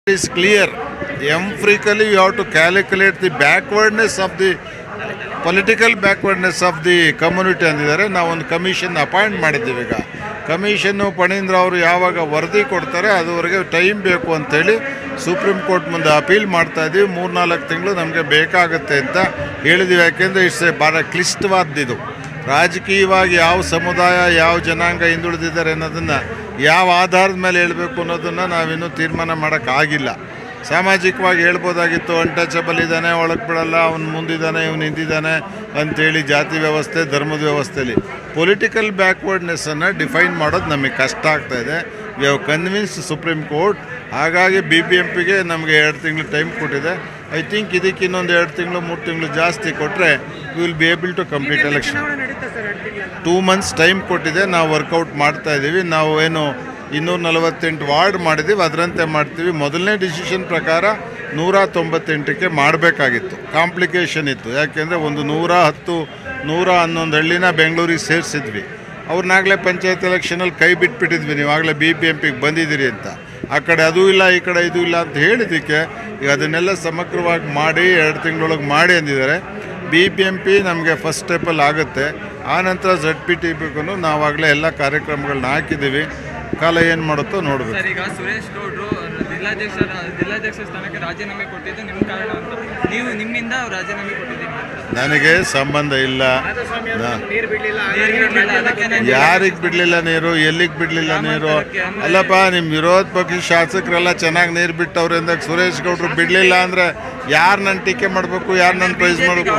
is clear. Empirically, you have to calculate the backwardness of the political backwardness of the community ಅಂದಿದ್ದಾರೆ ನಾವು ಒಂದು commission appoint ಮಾಡಿದ್ದೀವಿ ಈಗ commission Phanindra ಅವರು ಯಾವಾಗ ವರದಿ ಕೊಡ್ತಾರೆ ಅದುವರೆಗೆ ಟೈಮ್ ಬೇಕು ಅಂತೇಳಿ ಸುಪ್ರೀಂ ಕೋರ್ಟ್ ಮುಂದೆ ಅಪೀಲ್ ಮಾಡ್ತಾ ಇದ್ದೀವಿ ಮೂರ್ನಾಲ್ಕು ತಿಂಗಳು ನಮಗೆ ಬೇಕಾಗುತ್ತೆ ಅಂತ ಹೇಳಿದ್ದೀವಿ ಯಾಕೆಂದರೆ ಇಟ್ಸ್ ಎ ಭಾಳ ಕ್ಲಿಷ್ಟವಾದ್ದು ರಾಜಕೀಯವಾಗಿ ಯಾವ ಸಮುದಾಯ ಯಾವ ಜನಾಂಗ ಹಿಂದುಳಿದಿದ್ದಾರೆ ಅನ್ನೋದನ್ನು ಯಾವ ಆಧಾರದ ಮೇಲೆ ಹೇಳಬೇಕು ಅನ್ನೋದನ್ನು ನಾವಿನ್ನೂ ತೀರ್ಮಾನ ಮಾಡೋಕ್ಕಾಗಿಲ್ಲ ಸಾಮಾಜಿಕವಾಗಿ ಹೇಳ್ಬೋದಾಗಿತ್ತು ಅನ್ಟಚಬಲ್ ಇದ್ದಾನೆ ಒಳಗೆ ಬಿಡಲ್ಲ ಅವ್ನು ಮುಂದಿದ್ದಾನೆ ಇವನು ಹಿಂದಿದ್ದಾನೆ ಅಂತೇಳಿ ಜಾತಿ ವ್ಯವಸ್ಥೆ ಧರ್ಮದ ವ್ಯವಸ್ಥೆಯಲ್ಲಿ ಪೊಲಿಟಿಕಲ್ ಬ್ಯಾಕ್ವರ್ಡ್ನೆಸ್ಸನ್ನು ಡಿಫೈನ್ ಮಾಡೋದು ನಮಗೆ ಕಷ್ಟ ಆಗ್ತಾ ಇದೆ we have convince supreme court ಹಾಗಾಗಿ ಬಿ ಬಿ ಎಂ ಪಿಗೆ ನಮಗೆ ಎರಡು ತಿಂಗಳು ಟೈಮ್ ಕೊಟ್ಟಿದೆ ಐ ಥಿಂಕ್ ಇದಕ್ಕೆ ಇನ್ನೊಂದು ಎರಡು ತಿಂಗಳು ಮೂರು ತಿಂಗಳು ಜಾಸ್ತಿ ಕೊಟ್ಟರೆ will be able to complete election two months time ಕೊಟ್ಟಿದೆ ನಾವು ವರ್ಕೌಟ್ ಮಾಡ್ತಾ ಇದ್ದೀವಿ ನಾವು ಏನು ಇನ್ನೂರ ನಲವತ್ತೆಂಟು ವಾರ್ಡ್ ಮಾಡಿದ್ದೀವಿ ಅದರಂತೆ ಮಾಡ್ತೀವಿ ಮೊದಲನೇ ಡಿಸಿಷನ್ ಪ್ರಕಾರ ನೂರ ತೊಂಬತ್ತೆಂಟಕ್ಕೆ ಮಾಡಬೇಕಾಗಿತ್ತು ಕಾಂಪ್ಲಿಕೇಶನ್ ಇತ್ತು ಯಾಕೆಂದರೆ ಒಂದು ನೂರ ಹತ್ತು ನೂರ ಹನ್ನೊಂದು ಹಳ್ಳಿನ ಬೆಂಗಳೂರಿಗೆ ಸೇರಿಸಿದ್ವಿ ಅವ್ರನ್ನಾಗಲೇ ಪಂಚಾಯತ್ ಎಲೆಕ್ಷನಲ್ಲಿ ಕೈ ಬಿಟ್ಬಿಟ್ಟಿದ್ವಿ ನೀವಾಗಲೇ ಬಿ ಬಿ ಎಂ ಪಿಗೆ ಬಂದಿದ್ದೀರಿ ಅಂತ ಆ ಕಡೆ ಅದೂ ಇಲ್ಲ ಈ ಕಡೆ ಇದು ಇಲ್ಲ ಅಂತ ಹೇಳಿದ್ದಕ್ಕೆ ಈಗ ಅದನ್ನೆಲ್ಲ ಸಮಗ್ರವಾಗಿ ಮಾಡಿ ಎರಡು ತಿಂಗಳೊಳಗೆ ಮಾಡಿ ಅಂದಿದ್ದಾರೆ ಬಿ ಬಿ ಎಂ ಪಿ ನಮಗೆ ಫಸ್ಟ್ ಸ್ಟೆಪ್ಪಲ್ಲಿ ಆಗುತ್ತೆ ಆನಂತರ ಝಡ್ ಪಿ ಟಿ ಪಿಗೂ ನಾವಾಗಲೇ ಎಲ್ಲ ಕಾರ್ಯಕ್ರಮಗಳನ್ನ ಹಾಕಿದ್ದೀವಿ ಕಾಲ ಏನು ಮಾಡುತ್ತೋ ನೋಡಬೇಕು ಸರ್ ಈಗ ಸುರೇಶ್ ಗೌಡ್ರು ಜಿಲ್ಲಾಧ್ಯಕ್ಷರ ಜಿಲ್ಲಾಧ್ಯಕ್ಷ ಸ್ಥಾನಕ್ಕೆ ರಾಜೀನಾಮೆ ಕೊಟ್ಟಿದ್ದು ನಿಮ್ಮ ಕಾರಣ ಅಂತ ನೀವು ನಿಮ್ಮಿಂದ ಅವ್ರು ರಾಜೀನಾಮೆ ಕೊಟ್ಟಿದ್ದೀರಿ ನನಗೆ ಸಂಬಂಧ ಇಲ್ಲ ನಾ- ನೀರು ಬಿಡ್ಲಿಲ್ಲ, ಅದಕ್ಕೆ ನಾನು ಯಾರಿಗೆ ಬಿಡಲಿಲ್ಲ ನೀರು ಎಲ್ಲಿಗೆ ಬಿಡಲಿಲ್ಲ ನೀರು ಅಲ್ಲಪ್ಪ ನಿಮ್ಮ ವಿರೋಧ ಪಕ್ಷ ಶಾಸಕರೆಲ್ಲ ಚೆನ್ನಾಗಿ ನೀರು ಬಿಟ್ಟವ್ರೆ ಅಂದಾಗ ಸುರೇಶ್ ಗೌಡ್ರು ಬಿಡಲಿಲ್ಲ ಅಂದರೆ ಯಾರು ನನ್ನ ಟೀಕೆ ಮಾಡಬೇಕು ಯಾರು ನನ್ನ ಪ್ರೈಸ್ ಮಾಡಬೇಕು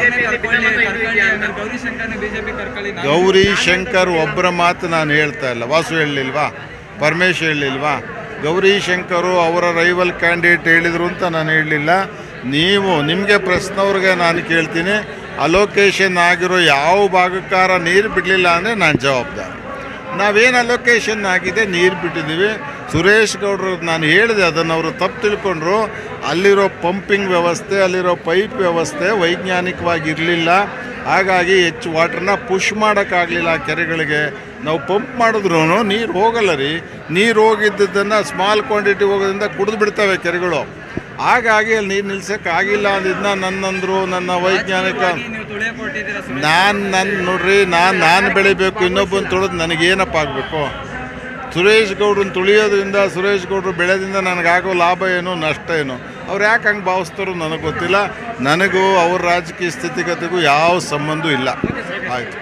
ಗೌರಿ ಶಂಕರ್ನ ಬಿಜೆಪಿ ಕರ್ಕೊಳ್ಳಿ ನಾನು ಗೌರಿ ಶಂಕರ್ ಒಬ್ಬರ ಮಾತು ನಾನು ಹೇಳ್ತಾ ಇಲ್ಲ ವಾಸು ಹೇಳಲಿಲ್ವಾ ಪರಮೇಶ್ ಹೇಳಲಿಲ್ವಾ ಗೌರಿ ಶಂಕರು ಅವರ ರೈವಲ್ ಕ್ಯಾಂಡಿಡೇಟ್ ಹೇಳಿದರು ಅಂತ ನಾನು ಹೇಳಲಿಲ್ಲ ನೀವು ನಿಮಗೆ ಪ್ರಶ್ನವ್ರಿಗೆ ನಾನು ಕೇಳ್ತೀನಿ ಅಲೋಕೇಶನ್ ಆಗಿರೋ ಯಾವ ಭಾಗಕ್ಕಾರ ನೀರು ಬಿಡಲಿಲ್ಲ ಅಂದರೆ ನಾನು ಜವಾಬ್ದಾರಿ ನಾವೇನು ಅಲೋಕೇಶನ್ ಆಗಿದೆ ನೀರು ಬಿಟ್ಟಿದ್ದೀವಿ ಸುರೇಶ್ ಗೌಡ್ರು ನಾನು ಹೇಳಿದೆ ಅದನ್ನು ಅವರು ತಪ್ಪು ತಿಳ್ಕೊಂಡ್ರು ಅಲ್ಲಿರೋ ಪಂಪಿಂಗ್ ವ್ಯವಸ್ಥೆ ಅಲ್ಲಿರೋ ಪೈಪ್ ವ್ಯವಸ್ಥೆ ವೈಜ್ಞಾನಿಕವಾಗಿ ಇರಲಿಲ್ಲ ಹಾಗಾಗಿ ಹೆಚ್ಚು ವಾಟ್ರನ್ನ ಪುಷ್ ಮಾಡೋಕ್ಕಾಗಲಿಲ್ಲ ಆ ಕೆರೆಗಳಿಗೆ ನಾವು ಪಂಪ್ ಮಾಡಿದ್ರು ನೀರು ಹೋಗಲ್ಲ ರೀ ನೀರು ಹೋಗಿದ್ದನ್ನು ಸ್ಮಾಲ್ ಕ್ವಾಂಟಿಟಿ ಹೋಗೋದ್ರಿಂದ ಕುಡಿದು ಬಿಡ್ತವೆ ಕೆರೆಗಳು ಹಾಗಾಗಿ ಅಲ್ಲಿ ನೀರು ನಿಲ್ಸೋಕ್ಕಾಗಿಲ್ಲ ಅಂದಿದ್ದನ್ನ ನನ್ನಂದ್ರು ನನ್ನ ವೈಜ್ಞಾನಿಕ ರಾಜಕೀಯವಾಗಿ ನೀವು ತುಳಿಯಕ್ಕೆ ಹೊರಟಿದ್ದೀರಾ ಸುರೇಶ್ ನಾನು ನನ್ನ ನೋಡ್ರಿ ನಾನು ನಾನು ಬೆಳಿಬೇಕು ಇನ್ನೊಬ್ಬನ ತುಳಿದು ನನಗೇನಪ್ಪ ಆಗಬೇಕು ಸುರೇಶ್ ಗೌಡ್ರನ್ನ ತುಳಿಯೋದ್ರಿಂದ ಸುರೇಶ್ ಗೌಡ್ರು ಬೆಳೆದಿಂದ ನನಗಾಗೋ ಲಾಭ ಏನು ನಷ್ಟ ಏನು ಅವ್ರು ಯಾಕೆ ಹಂಗೆ ಭಾವಿಸ್ತಾರೋ ನನಗೆ ಗೊತ್ತಿಲ್ಲ ನನಗೂ ಅವ್ರ ರಾಜಕೀಯ ಸ್ಥಿತಿಗತಿಗೂ ಯಾವ ಸಂಬಂಧ ಇಲ್ಲ ಆಯಿತು